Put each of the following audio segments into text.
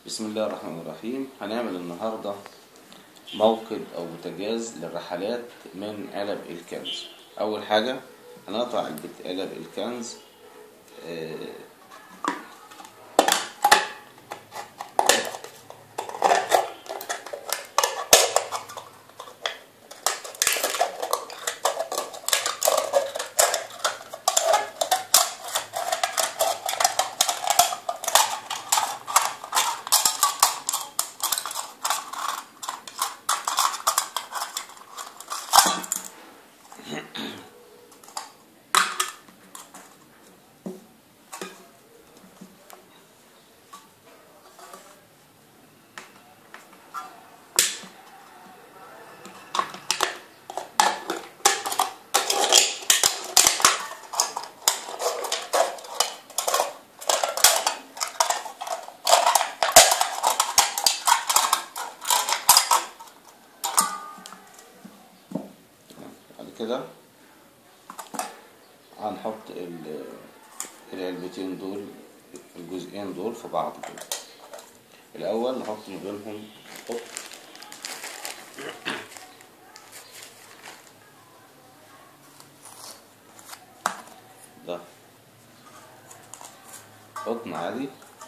بسم الله الرحمن الرحيم هنعمل النهاردة موقد أو بوتاجاز للرحلات من علب الكنز أول حاجة هنقطع علبة علب الكنز آه، بعد كده هنحط ال- العلبتين دول الجزئين دول في بعض كده الأول نحط ما بينهم قطن ده قطن عادي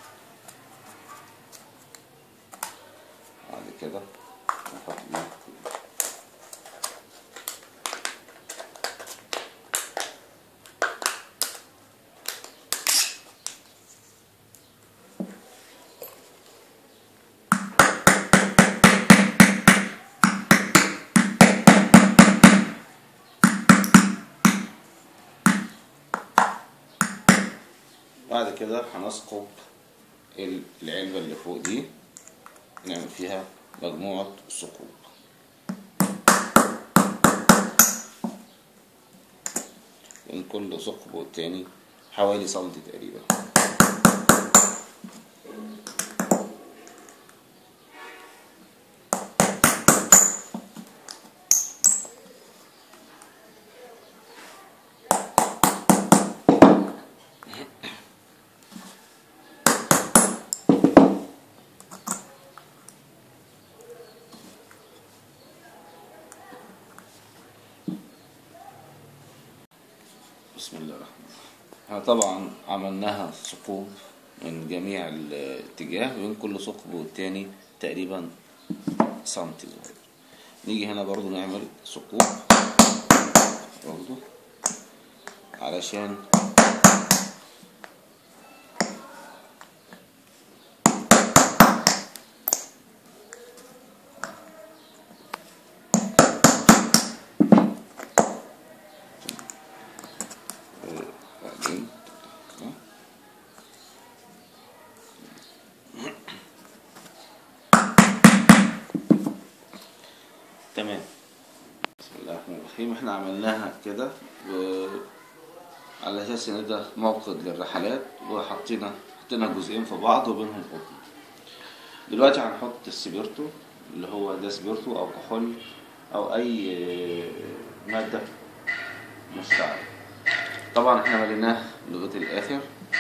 بعد كده نحط ده بعد كده هنثقب ال- العلبة اللي فوق دي نعمل فيها مجموعة ثقوب من كل ثقب والتاني حوالي سنتي تقريبا بسم الله الرحمن الرحيم احنا طبعا عملناها ثقوب من جميع الاتجاه بين كل ثقب والتاني تقريبا سنتي صغير نيجي هنا برضو نعمل ثقوب برضو علشان بعدين تمام بسم الله الرحمن الرحيم احنا عملناها كده و... على اساس ان ده موقد للرحلات وحطينا حطينا جزئين في بعض وبينهم قطن دلوقتي هنحط السبيرتو اللي هو ده سبيرتو او كحول او اي ماده مشتعله طبعا احنا مليناه لغايه الاخر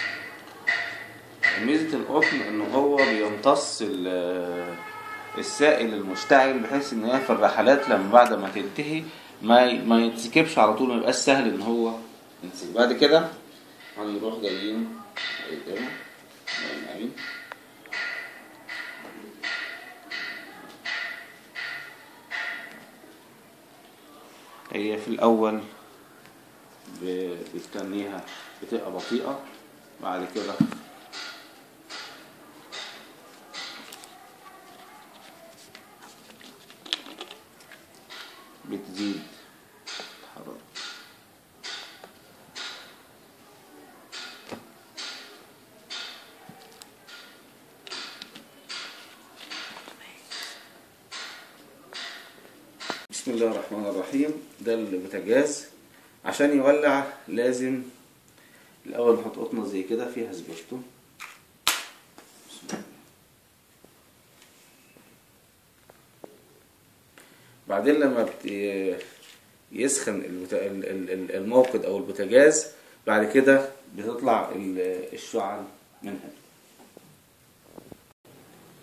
ميزه القطن ان هو بيمتص ال- السائل المشتعل بحيث ان هي في الرحلات لما بعد ما تنتهي ما ي- ما يتسكبش على طول ما يبقاش سهل ان هو ينسكب بعد كده هنروح جايين قدامه نعمل هي في الاول ب- بتتنيها بتبقى بطيئة بعد كده بتزيد الحرارة بسم الله الرحمن الرحيم ده البوتاجاز عشان يولع لازم الأول نحط قطنة زي كده فيها سبيرتو بسم الله. بعدين لما بت- يسخن البتا- ال- ال- ال- الموقد او البوتاجاز بعد كده بتطلع ال- الشعل منها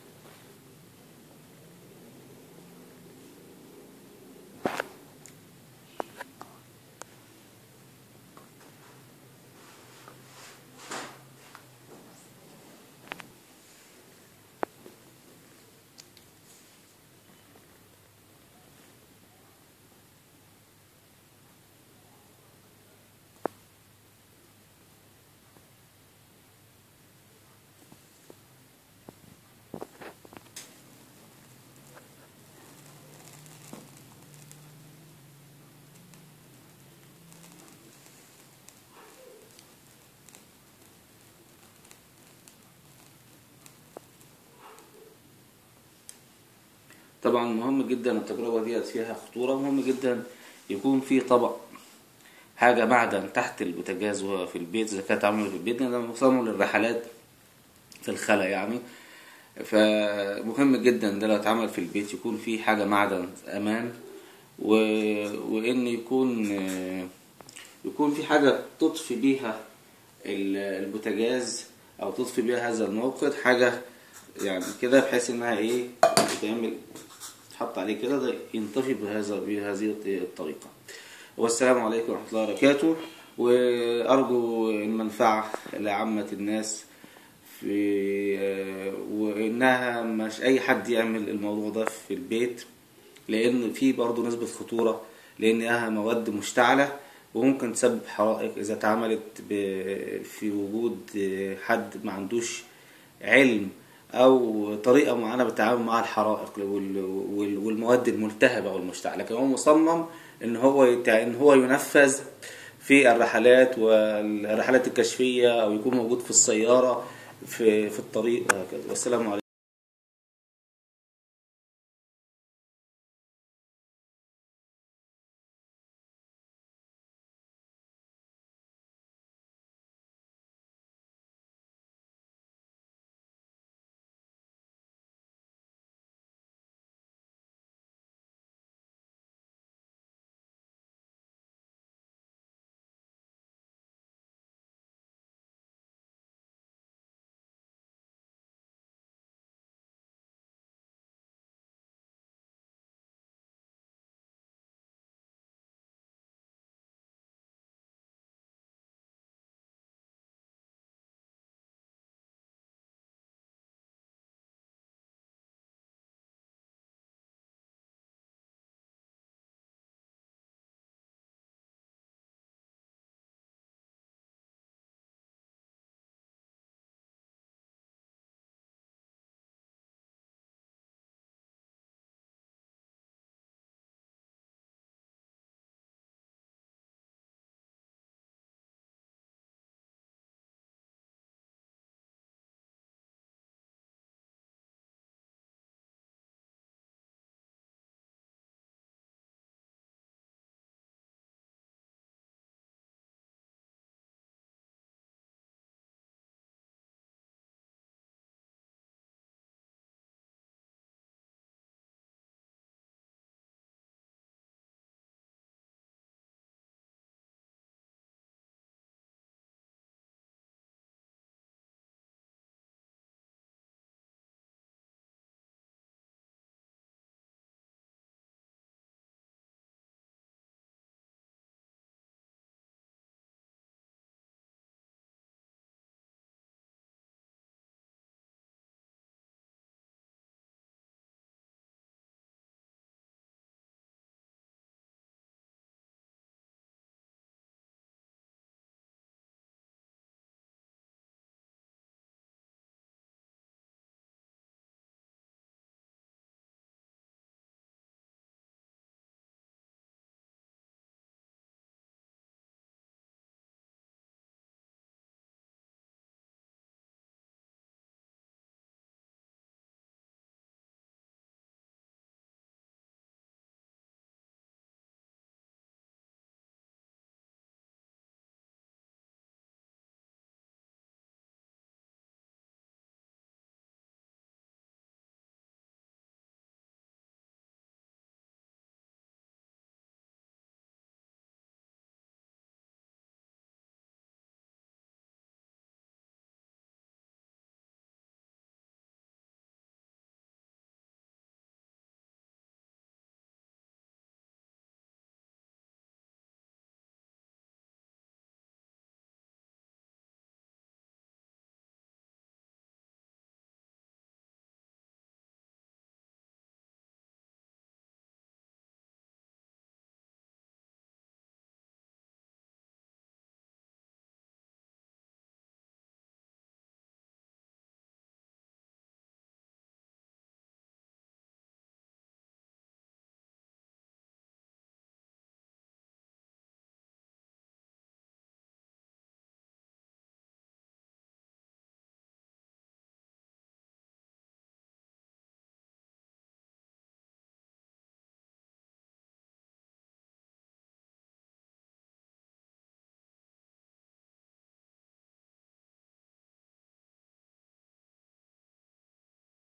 طبعا مهم جدا التجربة ديت فيها خطورة مهم جدا يكون في طبق حاجة معدن تحت البوتاجاز وهو في البيت إذا كانت عاملة في البيت لأن ده مصمم للرحلات في الخلا يعني فمهم جدا ده لو اتعمل في البيت يكون في حاجة معدن أمان و... وإن يكون يكون في حاجة تطفي بيها ال- البوتاجاز أو تطفي بيها هذا الموقد حاجة يعني كده بحيث إنها إيه بتعمل تحط عليه كده ده ينطفي بهذا بهذه الطريقة والسلام عليكم ورحمة الله وبركاته وأرجو المنفعة لعامة الناس في وإنها مش أي حد يعمل الموضوع ده في البيت لأن في برضه نسبة خطورة لأنها مواد مشتعلة وممكن تسبب حرائق إذا اتعملت ب- في وجود حد ما عندوش علم أو طريقة معينة بالتعامل مع الحرائق وال- وال- والمواد الملتهبة والمشتعلة لكن هو مصمم إن هو يت- إن هو ينفذ في الرحلات والرحلات الكشفية أو يكون موجود في السيارة في في الطريق وهكذا والسلام عليكم